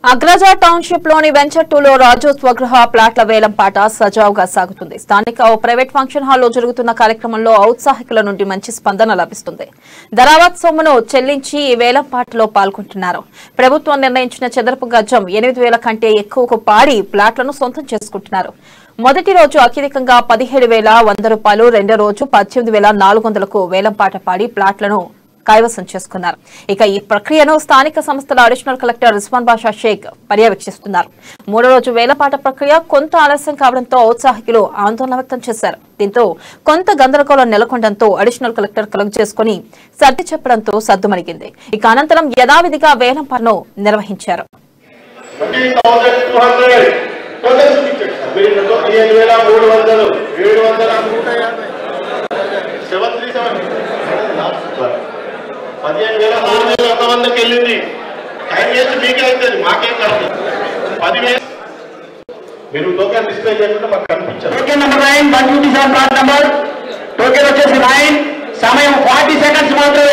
అగ్రజ township లోని venture టూలో రాజు స్వగృహ ప్లాట్ల వేలం పాట సజావుగా సాగుతుంది స్థానిక ఓ ప్రైవేట్ ఫంక్షన్ హాల్లో జరుగుతున్న కార్యక్రమంలో ఔత్సాహికుల నుండి మంచి స్పందన లభిస్తుంది ధరావత్ సొమ్మును చెల్లించి ఈ వేలం పాటలో పాల్గొంటున్నారు ప్రభుత్వం నిర్ణయించిన చదరపు గజం ఎనిమిది వేల కంటే ఎక్కువకు పాడి ప్లాట్లను సొంతం చేసుకుంటున్నారు మొదటి రోజు అత్యధికంగా పదిహేడు వేల వంద రూపాయలు రెండో రోజు పద్దెనిమిది వేల నాలుగు వందలకు వేలం పాట పాడి ప్లాట్లను కైవసం చేసుకున్నారు ఇక ఈ ప్రక్రియను స్థానిక సంస్థల అడిషనల్ కలెక్టర్ రిస్వాన్ బాషా షేక్ పర్యవేక్షిస్తున్నారు మూడో రోజు వేలపాట ప్రక్రియ కొంత ఆలస్యం కావడంతో ఔత్సాహికులు ఆందోళన వ్యక్తం చేశారు దీంతో కొంత గందరగోళం నెలకొనడంతో అడిషనల్ కలెక్టర్ కలెక్ట్ చేసుకుని సర్ది చెప్పడంతో సద్దుమణిగింది ఇక అనంతరం యథావిధిగా వేలం పనులు నిర్వహించారు twenty thousand two hundred total చూపించండి సార్ మీరు పదిహేను వేల మూడు వందలు ఏడు వందల నూట యాభై సెవెన్ త్రీ సెవెన్ పదిహేను వేల మూడు వేల వంద వందకి వెళ్ళింది టైం వేస్ట్ మీకే అవుతుంది మాకేం కాదు పదివేలు మీరు టోకెన్ డిస్ప్లే చేయకుండా మాకు కనిపించదు token number nine one twenty seven plot number token వచ్చేసి నైన్ సమయం ఫార్టీ సెకండ్స్ మాత్రమే